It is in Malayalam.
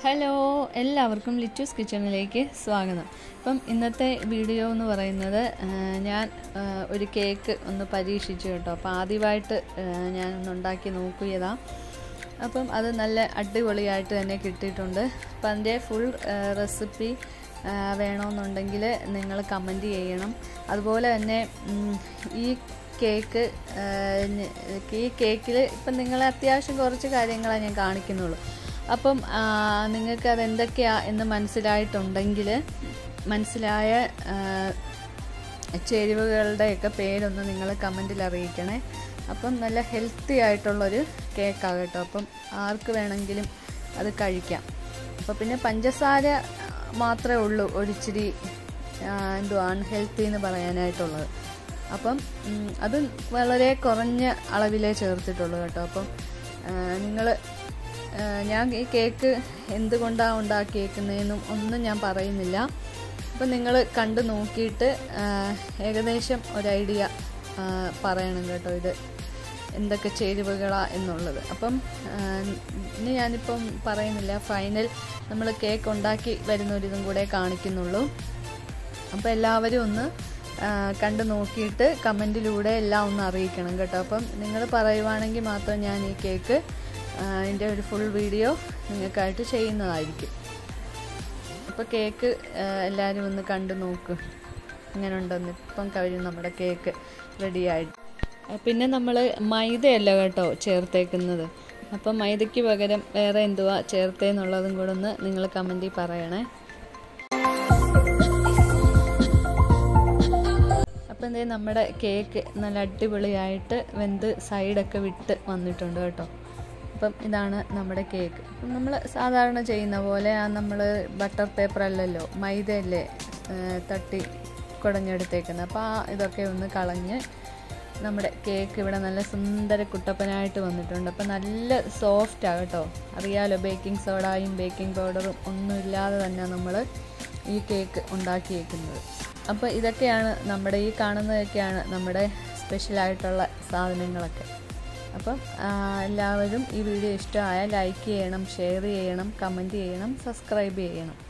ഹലോ എല്ലാവർക്കും ലിറ്റൂസ് കിച്ചണിലേക്ക് സ്വാഗതം അപ്പം ഇന്നത്തെ വീഡിയോ എന്ന് പറയുന്നത് ആ, ഞാൻ ആ, ഒരു കേക്ക് ഒന്ന് പരീക്ഷിച്ചു കേട്ടോ അപ്പോൾ ആദ്യമായിട്ട് ആ, ഞാൻ ഒന്ന് ഉണ്ടാക്കി നോക്കിയതാ അപ്പം അത് നല്ല അടിപൊളിയായിട്ട് തന്നെ കിട്ടിയിട്ടുണ്ട് അപ്പം അതിൻ്റെ ഫുൾ റെസിപ്പി വേണമെന്നുണ്ടെങ്കിൽ നിങ്ങൾ കമൻറ്റ് ചെയ്യണം അതുപോലെ തന്നെ ഉം, ഈ കേക്ക് ആ, ഞ- ഈ കേക്കിൽ ഇപ്പം നിങ്ങൾ അത്യാവശ്യം കുറച്ച് കാര്യങ്ങളാണ് ഞാൻ കാണിക്കുന്നുള്ളൂ അപ്പം ആ, നിങ്ങൾക്ക് അതെന്തൊക്കെയാ എന്ന് മനസ്സിലായിട്ടുണ്ടെങ്കിൽ മനസ്സിലായ ആ, ചേരുവകളുടെയൊക്കെ പേരൊന്ന് നിങ്ങൾ കമൻറ്റിൽ അറിയിക്കണേ അപ്പം നല്ല ഹെൽത്തി ആയിട്ടുള്ളൊരു കേക്കാണ് കേട്ടോ അപ്പം ആർക്ക് വേണമെങ്കിലും അത് കഴിക്കാം അപ്പോൾ പിന്നെ പഞ്ചസാര മാത്രമേ ഉള്ളൂ ഒരിച്ചിരി ആ, എന്തുവാ അൺഹെൽത്തി എന്ന് പറയാനായിട്ടുള്ളത് അപ്പം ഉം, അത് വളരെ കുറഞ്ഞ അളവിലേ ചേർത്തിട്ടുള്ളൂ കേട്ടോ അപ്പം നിങ്ങൾ ഞാൻ ഈ കേക്ക് എന്തുകൊണ്ടാണ് ഉണ്ടാക്കിയേക്കുന്നതെന്നും ഒന്നും ഞാൻ പറയുന്നില്ല അപ്പം നിങ്ങൾ കണ്ടു നോക്കിയിട്ട് ആ, ഏകദേശം ഒരു ഐഡിയ ആ, പറയണം കേട്ടോ ഇത് എന്തൊക്കെ ചേരുവകളാ എന്നുള്ളത് അപ്പം ആ, ഇനി ഞാനിപ്പം പറയുന്നില്ല ഫൈനൽ നമ്മൾ കേക്ക് ഉണ്ടാക്കി വരുന്നൊരിതും കൂടെ കാണിക്കുന്നുള്ളൂ അപ്പോൾ എല്ലാവരും ഒന്ന് ആ, കണ്ടു നോക്കിയിട്ട് കമൻറ്റിലൂടെ എല്ലാം ഒന്ന് അറിയിക്കണം കേട്ടോ അപ്പം നിങ്ങൾ പറയുവാണെങ്കിൽ മാത്രം ഞാൻ ഈ കേക്ക് ആ, അതിൻ്റെ ഒരു ഫുൾ വീഡിയോ നിങ്ങൾക്കായിട്ട് ചെയ്യുന്നതായിരിക്കും അപ്പോൾ കേക്ക് ആ, എല്ലാവരും ഒന്ന് കണ്ടു നോക്ക് ഇങ്ങനെ ഉണ്ടെന്ന് ഇപ്പം കഴിഞ്ഞു നമ്മുടെ കേക്ക് റെഡിയായിട്ട് പിന്നെ നമ്മൾ മൈദയല്ല കേട്ടോ ചേർത്തേക്കുന്നത് അപ്പം മൈദയ്ക്ക് പകരം വേറെ എന്തുവാ ചേർത്തേന്നുള്ളതും കൂടെ ഒന്ന് നിങ്ങൾ കമൻറ്റിൽ പറയണേ അപ്പം എന്തേ നമ്മുടെ കേക്ക് നല്ല അടിപൊളിയായിട്ട് വെന്ത് സൈഡൊക്കെ വിട്ട് വന്നിട്ടുണ്ട് കേട്ടോ അപ്പം ഇതാണ് നമ്മുടെ കേക്ക് അപ്പം നമ്മൾ സാധാരണ ചെയ്യുന്ന പോലെ ആ നമ്മൾ ബട്ടർ പേപ്പർ അല്ലല്ലോ മൈദയല്ലേ ആ, തട്ടി കുടഞ്ഞെടുത്തേക്കുന്നത് അപ്പോൾ ആ ഇതൊക്കെ ഒന്ന് കളഞ്ഞ് നമ്മുടെ കേക്ക് ഇവിടെ നല്ല സുന്ദര കുട്ടപ്പനായിട്ട് വന്നിട്ടുണ്ട് അപ്പം നല്ല സോഫ്റ്റാണ് കേട്ടോ അറിയാലോ ബേക്കിംഗ് സോഡായും ബേക്കിംഗ് പൗഡറും ഒന്നുമില്ലാതെ തന്നെ നമ്മൾ ഈ കേക്ക് ഉണ്ടാക്കിയേക്കുന്നത് അപ്പോൾ ഇതൊക്കെയാണ് നമ്മുടെ ഈ കാണുന്നതൊക്കെയാണ് നമ്മുടെ സ്പെഷ്യലായിട്ടുള്ള സാധനങ്ങളൊക്കെ അപ്പം ആ, എല്ലാവരും ഈ വീഡിയോ ഇഷ്ടമായ ലൈക്ക് ചെയ്യണം ഷെയർ ചെയ്യണം കമൻറ്റ് ചെയ്യണം സബ്സ്ക്രൈബ് ചെയ്യണം